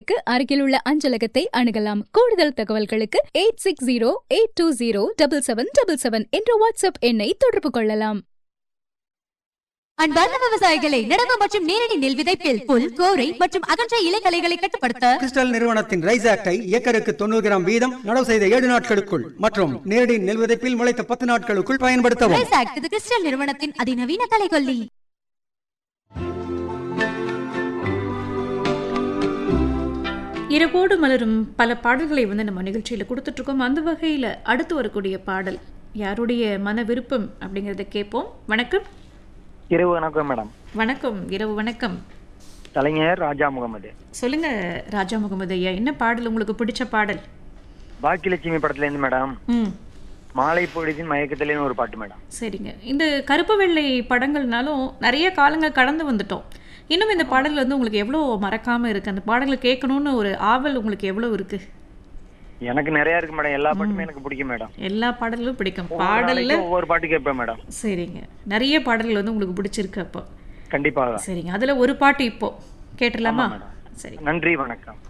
தகவல்களுக்கு அருகில் உள்ள அஞ்சலகத்தை அணுகலாம் கூடுதல் தகவல்களுக்கு eight six zero eight two zero double seven double seven என்ற வாட்ஸ்அப் எண்ணை தொடர்பு கொள்ளலாம் அன்பார்ந்த விவசாயிகளை நடவு மற்றும் நேரடி நெல் விதைப்பில் புல் கோரை மற்றும் அகன்ற இலைகளைகளை கட்டுப்படுத்த கிறிஸ்டல் நிறுவனத்தின் ரைஸ் ஆக்டை ஏக்கருக்கு தொண்ணூறு கிராம் வீதம் நடவு செய்த ஏழு நாட்களுக்குள் மற்றும் நேரடி நெல் விதைப்பில் முளைத்த பத்து நாட்களுக்குள் பயன்படுத்தவும் ரைஸ் ஆக்ட் இது கிறிஸ்டல் நிறுவனத்தின் அதிநவீன கலைகொல்லி இரவோடு மலரும் பல பாடல்களை வந்து நம்ம நிகழ்ச்சியில் கொடுத்துட்ருக்கோம் அந்த வகையில் அடுத்து வரக்கூடிய பாடல் யாருடைய மன விருப்பம் அப்படிங்கிறத கேட்போம் வணக்கம் இரவு வணக்கம் மேடம் வணக்கம் இரவு வணக்கம் கலைஞர் ராஜா முகமது சொல்லுங்க ராஜா முகமது ஐயா என்ன பாடல் உங்களுக்கு பிடிச்ச பாடல் பாக்கியலட்சுமி படத்துல இருந்து மேடம் ம் மாலை பொழுதின் மயக்கத்திலேன்னு ஒரு பாட்டு மேடம் சரிங்க இந்த கருப்பு வெள்ளை படங்கள்னாலும் நிறைய காலங்கள் கடந்து வந்துட்டோம் இன்னும் இந்த பாடல் வந்து உங்களுக்கு எவ்வளோ மறக்காம இருக்கு அந்த பாடல்களை கேட்கணும்னு ஒரு ஆவல் உங்களுக்கு எவ்வளோ இருக்கு எனக்கு நிறைய இருக்கு மேடம் எல்லா பாட்டுமே எனக்கு பிடிக்கும் மேடம் எல்லா பாடல்களும் பிடிக்கும் ஒவ்வொரு பாடல்ல நாளைக்கும் ஒவ்வொரு பாட்டு கேட்பேன் மேடம் சரிங்க நிறைய பாடல்கள் வந்து உங்களுக்கு பிடிச்சிருக்கு அப்போ கண்டிப்பாக சரிங்க அதுல ஒரு பாட்டு இப்போ கேட்டுடலாமா ஆமா, சரி நன்றி வணக்கம்